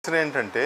ప్రశ్న ఏంటంటే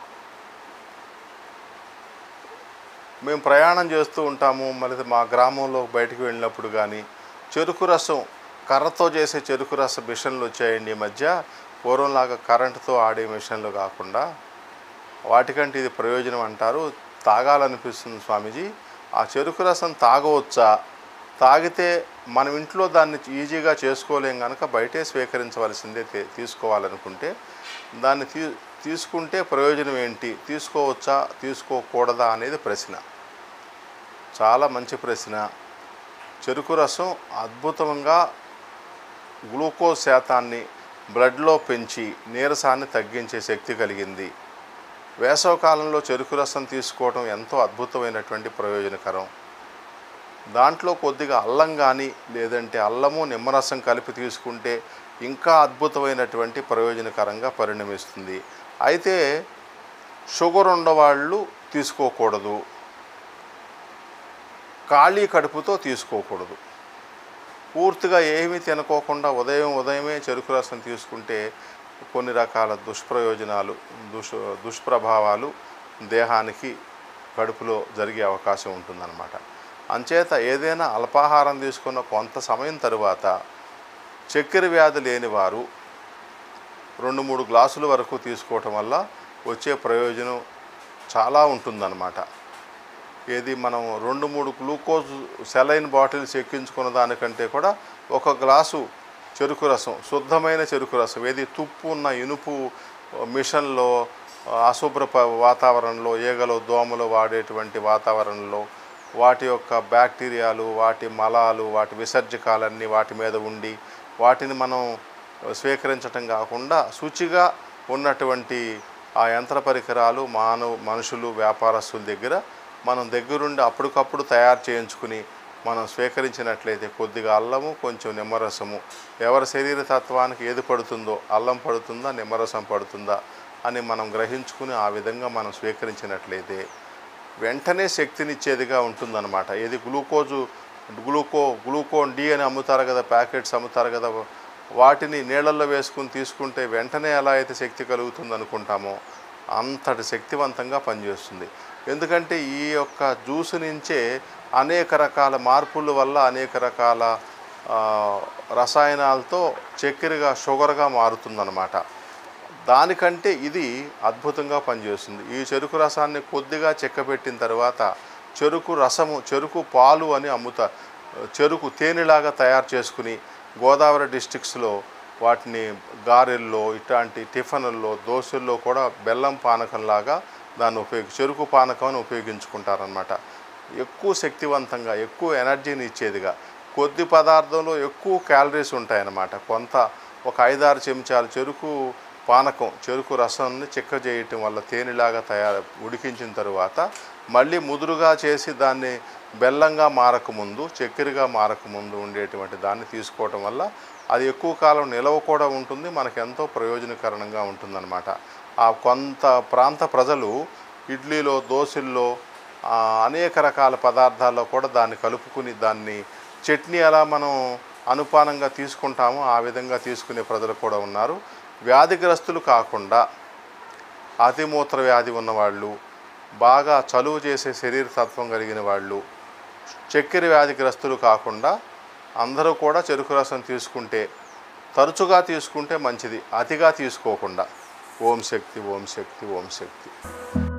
మేము ప్రయాణం చేస్తూ ఉంటాము మళ్ళీ మా గ్రామంలో బయటికి వెళ్ళినప్పుడు కానీ చెరుకు రసం కర్రతో చేసే చెరుకు రసం మిషన్లు వచ్చాయండి ఈ మధ్య పూర్వంలాగా కరెంటుతో ఆడే మిషన్లు కాకుండా వాటికంటే ఇది ప్రయోజనం అంటారు తాగాలనిపిస్తుంది స్వామీజీ ఆ చెరుకు రసం తాగవచ్చా తాగితే మనం ఇంట్లో దాన్ని ఈజీగా చేసుకోలేం కనుక బయటే స్వీకరించవలసిందే తీ- తీసుకోవాలనుకుంటే దాన్ని తీ తీసుకుంటే ప్రయోజనం ఏంటి తీసుకోవచ్చా తీసుకోకూడదా అనేది ప్రశ్న చాలా మంచి ప్రశ్న చెరుకు రసం అద్భుతంగా గ్లూకోజ్ శాతాన్ని బ్లడ్లో పెంచి నీరసాన్ని తగ్గించే శక్తి కలిగింది వేసవకాలంలో చెరుకు రసం తీసుకోవడం ఎంతో అద్భుతమైనటువంటి ప్రయోజనకరం దాంట్లో కొద్దిగా అల్లం కానీ లేదంటే అల్లము నిమ్మరసం కలిపి తీసుకుంటే ఇంకా అద్భుతమైనటువంటి ప్రయోజనకరంగా పరిణమిస్తుంది అయితే షుగర్ ఉన్నవాళ్ళు తీసుకోకూడదు ఖాళీ కడుపుతో తీసుకోకూడదు పూర్తిగా ఏమీ తినకోకుండా ఉదయం ఉదయమే చెరుకు రసం తీసుకుంటే కొన్ని రకాల దుష్ప్రయోజనాలు దుష్ దుష్ప్రభావాలు దేహానికి కడుపులో జరిగే అవకాశం ఉంటుందన్నమాట అంచేత ఏదైనా అల్పాహారం తీసుకున్న కొంత సమయం తరువాత చక్కెర వ్యాధి లేని వారు రెండు మూడు గ్లాసుల వరకు తీసుకోవటం వల్ల వచ్చే ప్రయోజనం చాలా ఉంటుందన్నమాట ఏది మనం రెండు మూడు గ్లూకోజ్ సెలైన్ బాటిల్స్ ఎక్కించుకున్న దానికంటే కూడా ఒక గ్లాసు చెరుకు రసం శుద్ధమైన చెరుకు రసం ఏది తుప్పు ఉన్న ఇనుపు మిషన్లో అశుభ్ర ప- వాతావరణంలో ఈగలు దోమలు వాడేటువంటి వాతావరణంలో వాటి యొక్క బ్యాక్టీరియాలు వాటి మలాలు వాటి విసర్జకాలన్నీ వాటి మీద ఉండి వాటిని మనం స్వీకరించటం కాకుండా శుచిగా ఉన్నటువంటి ఆ యంత్ర పరికరాలు మానవ మనుషులు వ్యాపారస్తుల దగ్గర మనం దగ్గరుండి అప్పటికప్పుడు తయారు చేయించుకుని మనం స్వీకరించినట్లయితే కొద్దిగా అల్లము కొంచెం నిమ్మరసము ఎవరి శరీర తత్వానికి ఏది పడుతుందో అల్లం పడుతుందా నిమ్మరసం పడుతుందా అని మనం గ్రహించుకుని ఆ విధంగా మనం స్వీకరించినట్లయితే వెంటనే శక్తినిచ్చేదిగా ఉంటుందన్నమాట ఏది గ్లూకోజు గ్లూకో గ్లూకోన్ డి అని అమ్ముతారు కదా ప్యాకెట్స్ అమ్ముతారు కదా వాటిని నీళ్ళల్లో వేసుకుని తీసుకుంటే వెంటనే ఎలా అయితే శక్తి కలుగుతుంది అనుకుంటామో అంతటి శక్తివంతంగా పనిచేస్తుంది ఎందుకంటే ఈ యొక్క జ్యూస్ నుంచే అనేక రకాల మార్పుల వల్ల అనేక రకాల ఆ, రసాయనాలతో చక్కెరగా షుగర్గా మారుతుందన్నమాట దానికంటే ఇది అద్భుతంగా పనిచేస్తుంది ఈ చెరుకు రసాన్ని కొద్దిగా చెక్కబెట్టిన తర్వాత చెరుకు రసము చెరుకు పాలు అని అమ్ముతా చెరుకు తేనెలాగా తయారు చేసుకుని గోదావరి డిస్టిక్స్లో వాటిని గారెల్లో ఇట్లాంటి టిఫిన్ల్లో దోశల్లో కూడా బెల్లం పానకంలాగా దాన్ని ఉపయోగి చెరుకు పానకం అని ఉపయోగించుకుంటారనమాట ఎక్కువ శక్తివంతంగా ఎక్కువ ఎనర్జీని ఇచ్చేదిగా కొద్ది పదార్థంలో ఎక్కువ క్యాలరీస్ ఉంటాయన్నమాట కొంత ఒక ఐదారు చెంచాలు చెరుకు పానకం చెరుకు రసాన్ని చిక్క చేయటం వల్ల తేనెలాగా తయారు ఉడికించిన తరువాత మళ్ళీ ముదురుగా చేసి దాన్ని బెల్లంగా మారకముందు చక్కెరగా మారకముందు ఉండేటువంటి దాన్ని తీసుకోవటం వల్ల అది ఎక్కువ కాలం నిలవ కూడా ఉంటుంది మనకు ఎంతో ప్రయోజనకరంగా ఉంటుందన్నమాట ఆ కొంత ప్రాంత ప్రజలు ఇడ్లీలో దోశల్లో ఆ, అనేక రకాల పదార్థాల్లో కూడా దాన్ని కలుపుకుని దాన్ని చట్నీ ఎలా మనం అనుపానంగా తీసుకుంటామో ఆ విధంగా తీసుకునే ప్రజలు కూడా ఉన్నారు వ్యాధిగ్రస్తులు కాకుండా అతిమూత్ర వ్యాధి ఉన్నవాళ్ళు బాగా చలువ చేసే శరీర తత్వం కలిగిన వాళ్ళు చక్కెర వ్యాధిగ్రస్తులు కాకుండా అందరూ కూడా చెరుకు రసం తీసుకుంటే తరచుగా తీసుకుంటే మంచిది అతిగా తీసుకోకుండా ఓం శక్తి ఓం శక్తి ఓం శక్తి